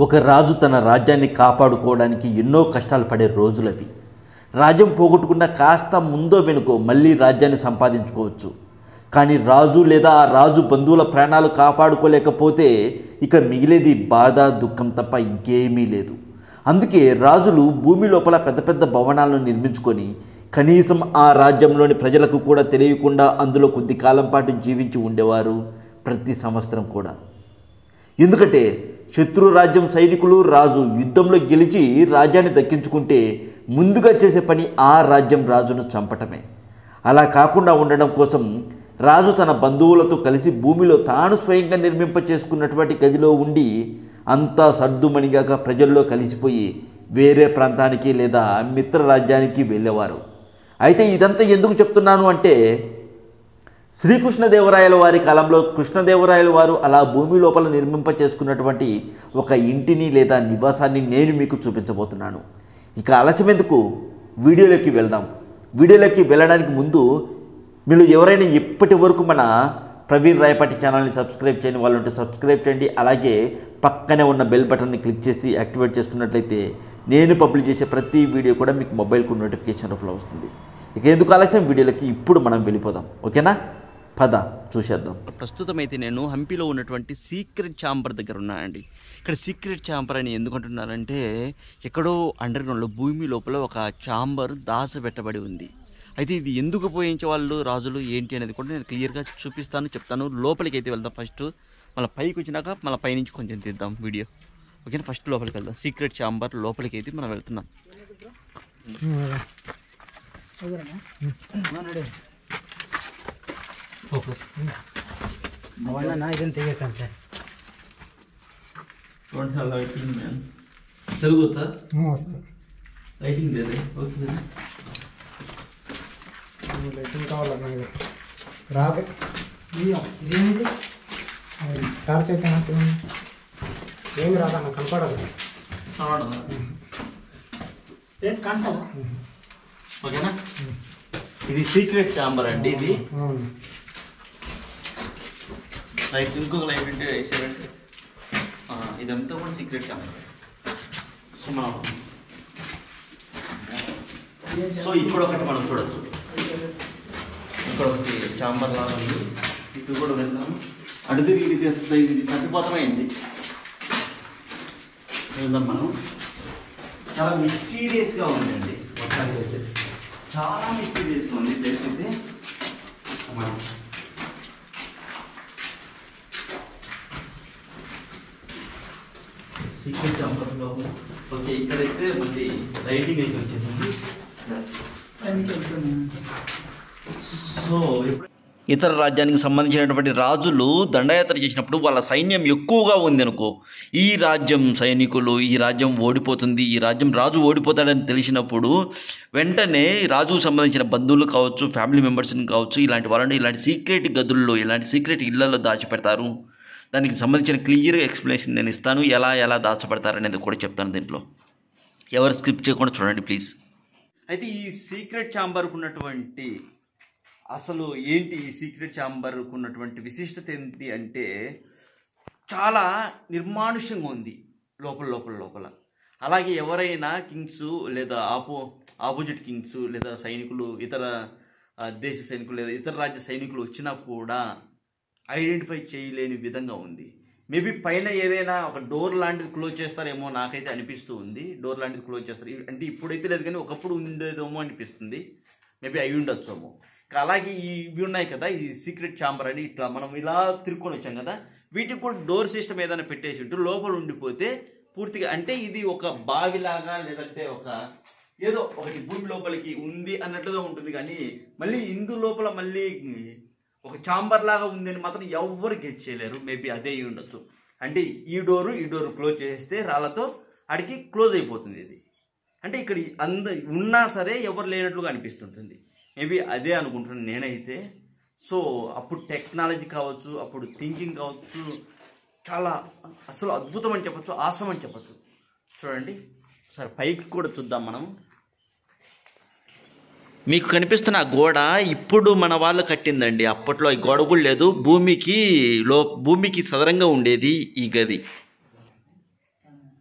ఒక రాజు తన రాజ్యాన్ని కాపాడుకోవడానికి ఎన్నో కష్టాలు పడే రోజులవి రాజ్యం పోగొట్టుకున్న కాస్త ముందో వెనుకో మళ్ళీ రాజ్యాన్ని సంపాదించుకోవచ్చు కానీ రాజు లేదా ఆ రాజు బంధువుల ప్రాణాలు కాపాడుకోలేకపోతే ఇక మిగిలేది బాధ దుఃఖం తప్ప ఇంకేమీ లేదు అందుకే రాజులు భూమి లోపల పెద్ద పెద్ద భవనాలను నిర్మించుకొని కనీసం ఆ రాజ్యంలోని ప్రజలకు కూడా తెలియకుండా అందులో కొద్ది కాలం పాటు జీవించి ఉండేవారు ప్రతి సంవత్సరం కూడా ఎందుకంటే శత్రు రాజ్యం సైనికులు రాజు యుద్ధంలో గెలిచి రాజ్యాన్ని దక్కించుకుంటే ముందుగా చేసే పని ఆ రాజ్యం రాజును చంపటమే అలా కాకుండా ఉండడం కోసం రాజు తన బంధువులతో కలిసి భూమిలో తాను స్వయంగా నిర్మింప చేసుకున్నటువంటి గదిలో ఉండి అంతా సర్దుమణిగాక ప్రజల్లో కలిసిపోయి వేరే ప్రాంతానికి లేదా మిత్ర రాజ్యానికి వెళ్ళేవారు అయితే ఇదంతా ఎందుకు చెప్తున్నాను అంటే శ్రీకృష్ణదేవరాయల వారి కాలంలో కృష్ణదేవరాయల వారు అలా భూమి లోపల నిర్మింప చేసుకున్నటువంటి ఒక ఇంటిని లేదా నివాసాన్ని నేను మీకు చూపించబోతున్నాను ఇక ఆలస్యం ఎందుకు వీడియోలోకి వెళ్దాం వీడియోలోకి వెళ్ళడానికి ముందు మీరు ఎవరైనా ఇప్పటి వరకు మన ప్రవీణ్ రాయపాటి ఛానల్ని సబ్స్క్రైబ్ చేయని వాళ్ళు ఉంటే సబ్స్క్రైబ్ చేయండి అలాగే పక్కనే ఉన్న బెల్ బటన్ని క్లిక్ చేసి యాక్టివేట్ చేసుకున్నట్లయితే నేను పబ్లిష్ చేసే ప్రతి వీడియో కూడా మీకు మొబైల్కు నోటిఫికేషన్ రూపంలో వస్తుంది ఇక ఎందుకు ఆలస్యం వీడియోలకి ఇప్పుడు మనం వెళ్ళిపోదాం ఓకేనా పద చూసేద్దాం ప్రస్తుతం అయితే నేను హంపీలో ఉన్నటువంటి సీక్రెట్ ఛాంబర్ దగ్గర ఉన్నానండి ఇక్కడ సీక్రెట్ ఛాంబర్ అని ఎందుకు అంటున్నారంటే ఎక్కడో అండర్ గ్రౌండ్లో భూమి లోపల ఒక ఛాంబర్ దాచబెట్టబడి ఉంది అయితే ఇది ఎందుకు పోయించే వాళ్ళు రాజులు ఏంటి అనేది కూడా నేను క్లియర్గా చూపిస్తాను చెప్తాను లోపలికి అయితే వెళ్దాం ఫస్ట్ మళ్ళీ పైకి వచ్చినాక మళ్ళీ పైనుంచి కొంచెం తీద్దాం వీడియో ఓకేనా ఫస్ట్ లోపలికి వెళ్దాం సీక్రెట్ ఛాంబర్ లోపలికి అయితే మనం వెళ్తున్నాం ఫోకస్ ಅವಣ್ಣ ಇದನ್ನ ತೆಗಿಯಕ್ಕಂತೆ don't have lighting man Telugu వచ్చా ಹ್ಞೂ ವಸ್ತು లైటింగ్ లేదు ఓకే ಲೈಟಿಂಗ್ ಕಾವಲ್ಲ ನನಗೆ ರಾಬೆ ಅಯ್ಯೋ ಇದೇನಿದೆ ಟಾರ್ಚ್ ಐತೆ ಹಾಕ್ತೀನಿ ಏನು ರಾದ ನಾನು ಕನ್ಪಡೋದು ಏನು ಕಾಣಿಸಲ್ಲ ఓకేనా ఇది సీక్రెట్ ఛాంబర్ అండి ఇది ಹ್ಞೂ లైట్స్ ఇంకొక లైట్ అంటే వేసారంటే ఆ, ఇదంతా కూడా సీక్రెట్ ఛాంబర్ సో మనం సో ఇక్కడ ఒకటి మనం చూడొచ్చు ఇక్కడ ఒకటి ఛాంబర్ లాగా ఉంది ఇటు కూడా వెళ్దాం అటు తిరిగి ఇది ఎంత ఇది తప్పిపోతమైంది వెళ్దాం మనం చాలా మిస్టీరియస్గా ఉందండి మొత్తానికి అయితే చాలా మిస్టీరియస్గా ఉంది ప్లేస్ అయితే మనం సీక్రెట్ చాంబర్లో ఓకే ఇక్కడైతే మళ్ళీ లైటింగ్ అయితే వచ్చేసింది సో ఇతర రాజ్యానికి సంబంధించినటువంటి రాజులు దండయాత్ర చేసినప్పుడు వాళ్ళ సైన్యం ఎక్కువగా ఉంది అనుకో ఈ రాజ్యం సైనికులు ఈ రాజ్యం ఓడిపోతుంది ఈ రాజ్యం రాజు ఓడిపోతాడని తెలిసినప్పుడు వెంటనే రాజుకు సంబంధించిన బంధువులు కావచ్చు ఫ్యామిలీ మెంబర్స్ని కావచ్చు ఇలాంటి వాళ్ళని ఇలాంటి సీక్రెట్ గదుల్లో ఇలాంటి సీక్రెట్ ఇళ్లలో దాచిపెడతారు దానికి సంబంధించిన క్లియర్ ఎక్స్ప్లెనేషన్ నేను ఇస్తాను ఎలా ఎలా దాచబడతారనేది కూడా చెప్తాను దీంట్లో ఎవరు స్కిప్ చేయకుండా చూడండి ప్లీజ్ అయితే ఈ సీక్రెట్ ఛాంబర్కు ఉన్నటువంటి అసలు ఏంటి ఈ సీక్రెట్ ఛాంబర్కు ఉన్నటువంటి విశిష్టత ఏంటి అంటే చాలా నిర్మానుష్యంగా ఉంది లోపల లోపల లోపల అలాగే ఎవరైనా కింగ్స్ లేదా ఆపో ఆపోజిట్ కింగ్స్ లేదా సైనికులు ఇతర ఆ, దేశ సైనికులు లేదా ఇతర రాజ్య సైనికులు వచ్చినా కూడా ఐడెంటిఫై చేయలేని విధంగా ఉంది మేబీ పైన ఏదైనా ఒక డోర్ లాంటిది క్లోజ్ చేస్తారేమో నాకైతే అనిపిస్తూ ఉంది డోర్ లాంటిది క్లోజ్ చేస్తారు ఇ- అంటే ఇప్పుడైతే లేదు కానీ ఒకప్పుడు ఉండేదేమో అనిపిస్తుంది మేబీ అయి ఉండొచ్చేమో ఇంకా అలాగే ఈ ఇవి ఉన్నాయి కదా ఈ సీక్రెట్ ఛాంబర్ అని ఇట్లా మనం ఇలా తిరుక్కొని వచ్చాం కదా వీటికి కూడా డోర్ సిస్టమ్ ఏదైనా పెట్టేసి ఉంటే లోపల ఉండిపోతే పూర్తిగా అంటే ఇది ఒక బావిలాగా లేదంటే ఒక ఏదో ఒకటి భూమి లోపలికి ఉంది అన్నట్లుగా ఉంటుంది కానీ మళ్ళీ ఇందు లోపల మళ్ళీ ఒక చాంబర్ లాగా ఉందని మాత్రం ఎవ్వరు గెట్ చేయలేరు మేబీ అదే అయి ఉండొచ్చు అంటే ఈ డోరు ఈ డోరు క్లోజ్ చేస్తే రాళ్ళతో అడికి క్లోజ్ అయిపోతుంది ఇది అంటే ఇక్కడ అంద ఉన్నా సరే ఎవరు లేనట్లుగా అనిపిస్తుంటుంది మేబీ అదే అనుకుంటున్నాను నేనైతే సో అప్పుడు టెక్నాలజీ కావచ్చు అప్పుడు థింకింగ్ కావచ్చు చాలా అసలు అద్భుతం అని చెప్పచ్చు ఆసం అని చెప్పచ్చు చూడండి సరే పైకి కూడా చూద్దాం మనం మీకు కనిపిస్తున్న ఆ గోడ ఇప్పుడు మన వాళ్ళు కట్టిందండి అప్పట్లో ఈ గోడ కూడా లేదు భూమికి లో భూమికి సదరంగా ఉండేది ఈ గది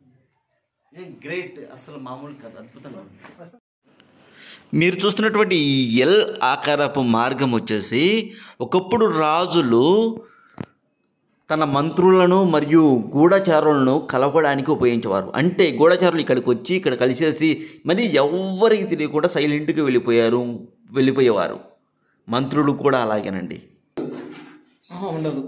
గ్రేట్ అసలు మామూలు కాదు అద్భుతంగా ఉంది మీరు చూస్తున్నటువంటి ఈ ఎల్ ఆకారపు మార్గం వచ్చేసి ఒకప్పుడు రాజులు తన మంత్రులను మరియు గూఢచారులను కలపడానికి ఉపయోగించేవారు అంటే గూఢచారులు ఇక్కడికి వచ్చి ఇక్కడ కలిసేసి మరి ఎవ్వరికి తెలియకుండా సైలెంట్గా వెళ్ళిపోయారు వెళ్ళిపోయేవారు మంత్రులు కూడా అలాగేనండి ఉండదు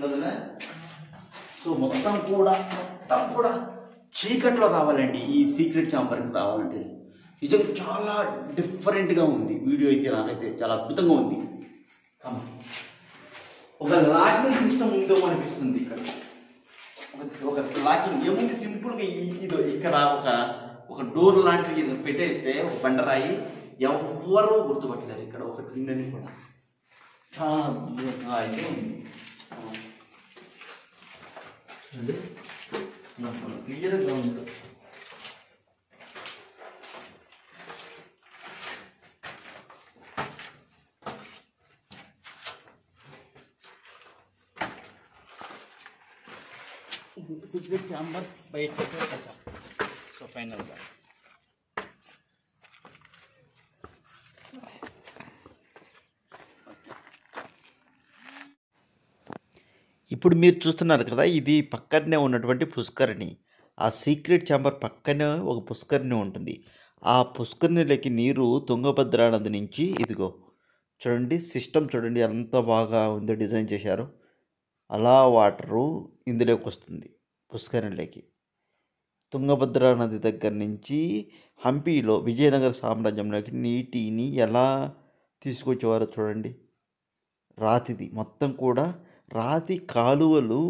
సో మొత్తం కూడా మొత్తం కూడా చీకట్లో రావాలండి ఈ సీక్రెట్ ఛాంబర్కి రావాలంటే నిజంగా చాలా డిఫరెంట్గా ఉంది వీడియో అయితే నాకైతే చాలా అద్భుతంగా ఉంది Come on. ఒక లాకింగ్ సిస్టమ్ ఉందో అనిపిస్తుంది ఇక్కడ ఒక- ఒక లాకింగ్ ఏముంది సింపుల్గా ఈ- ఇది ఇక్కడ ఒక ఒక డోర్ లాంటిది ఇది పెట్టేస్తే ఒక బండరాయి ఎవ్వరూ గుర్తుపట్టలేరు ఇక్కడ ఒక కిందని కూడా చాలా అద్భుతంగా అయితే ఉంది క్లియర్గా ఉంది సీక్రెట్ ఛాంబర్ బయటకు వచ్చేసాం సో ఫైనల్గా ఇప్పుడు మీరు చూస్తున్నారు కదా ఇది పక్కనే ఉన్నటువంటి పుష్కరిణి ఆ సీక్రెట్ ఛాంబర్ పక్కనే ఒక పుష్కరిణి ఉంటుంది ఆ పుష్కరిణిలోకి నీరు తుంగభద్ర నది నుంచి ఇదిగో చూడండి సిస్టమ్ చూడండి ఎంత బాగా ఉందో డిజైన్ చేశారు అలా వాటరు ఇందులోకి వస్తుంది పుష్కరిణిలోకి తుంగభద్ర నది దగ్గర నుంచి హంపీలో విజయనగర సామ్రాజ్యంలోకి నీటిని ఎలా తీసుకొచ్చేవారో చూడండి రాతిది మొత్తం కూడా రాతి కాలువలు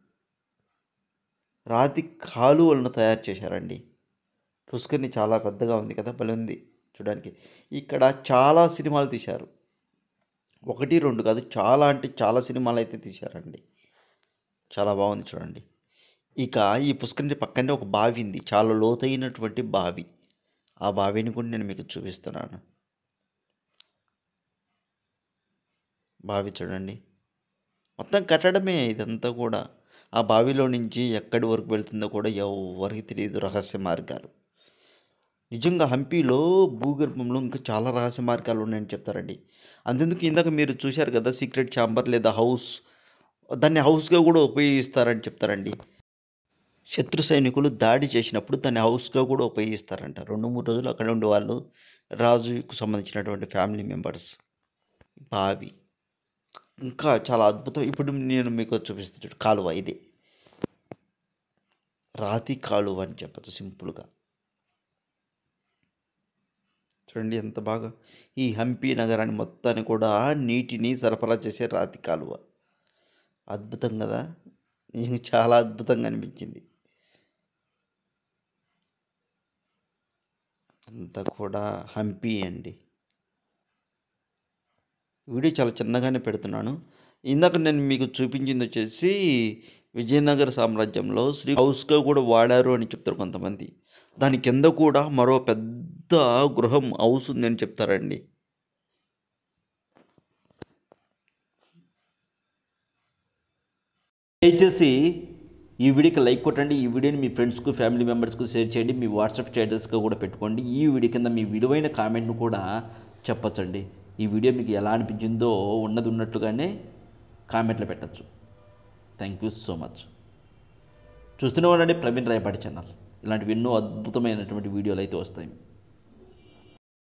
రాతి కాలువలను తయారు చేశారండి పుష్కరిణి చాలా పెద్దగా ఉంది కదా భలే ఉంది చూడడానికి ఇక్కడ చాలా సినిమాలు తీశారు ఒకటి రెండు కాదు చాలా అంటే చాలా సినిమాలు అయితే తీశారండి చాలా బాగుంది చూడండి ఇక ఈ పుష్కరిణి పక్కనే ఒక బావి ఉంది చాలా లోతైనటువంటి బావి ఆ బావిని కూడా నేను మీకు చూపిస్తున్నాను బావి చూడండి మొత్తం కట్టడమే ఇదంతా కూడా ఆ బావిలో నుంచి ఎక్కడి వరకు వెళ్తుందో కూడా ఎవరికి తెలియదు రహస్య మార్గాలు నిజంగా హంపీలో భూగర్భంలో ఇంకా చాలా రహస్య మార్గాలు ఉన్నాయని చెప్తారండి అంతెందుకు ఇందాక మీరు చూశారు కదా సీక్రెట్ ఛాంబర్ లేదా హౌస్ దాన్ని హౌస్గా కూడా ఉపయోగిస్తారని చెప్తారండి శత్రు సైనికులు దాడి చేసినప్పుడు దాన్ని హౌస్గా కూడా ఉపయోగిస్తారంట రెండు మూడు రోజులు అక్కడ ఉండే వాళ్ళు రాజుకు సంబంధించినటువంటి ఫ్యామిలీ మెంబర్స్ బావి ఇంకా చాలా అద్భుతం ఇప్పుడు నేను మీకు చూపిస్తాను కాలువ ఇది రాతి కాలువ అని చెప్పచ్చు సింపుల్గా చూడండి ఎంత బాగా ఈ హంపి నగరాన్ని మొత్తాన్ని కూడా నీటిని సరఫరా చేసే రాతి కాలువ అద్భుతం కదా నిజంగా చాలా అద్భుతంగా అనిపించింది అంతా కూడా హంపి అండి వీడియో చాలా చిన్నగానే పెడుతున్నాను ఇందాక నేను మీకు చూపించింది వచ్చేసి విజయనగర సామ్రాజ్యంలో శ్రీ హౌస్గా కూడా వాడారు అని చెప్తారు కొంతమంది దాని కింద కూడా మరో పెద్ద గృహం హౌస్ ఉందని చెప్తారండి దయచేసి ఈ వీడియోకి లైక్ కొట్టండి ఈ వీడియోని మీ ఫ్రెండ్స్కు ఫ్యామిలీ మెంబర్స్కు షేర్ చేయండి మీ వాట్సాప్ స్టేటస్గా కూడా పెట్టుకోండి ఈ వీడియో కింద మీ విలువైన కామెంట్ను కూడా చెప్పొచ్చండి ఈ వీడియో మీకు ఎలా అనిపించిందో ఉన్నది ఉన్నట్లుగానే కామెంట్లో పెట్టచ్చు థ్యాంక్ యూ సో మచ్ చూస్తూనే ఉండండి ప్రవీణ్ రాయపాటి ఛానల్ ఇలాంటివి ఎన్నో అద్భుతమైనటువంటి వీడియోలు అయితే వస్తాయి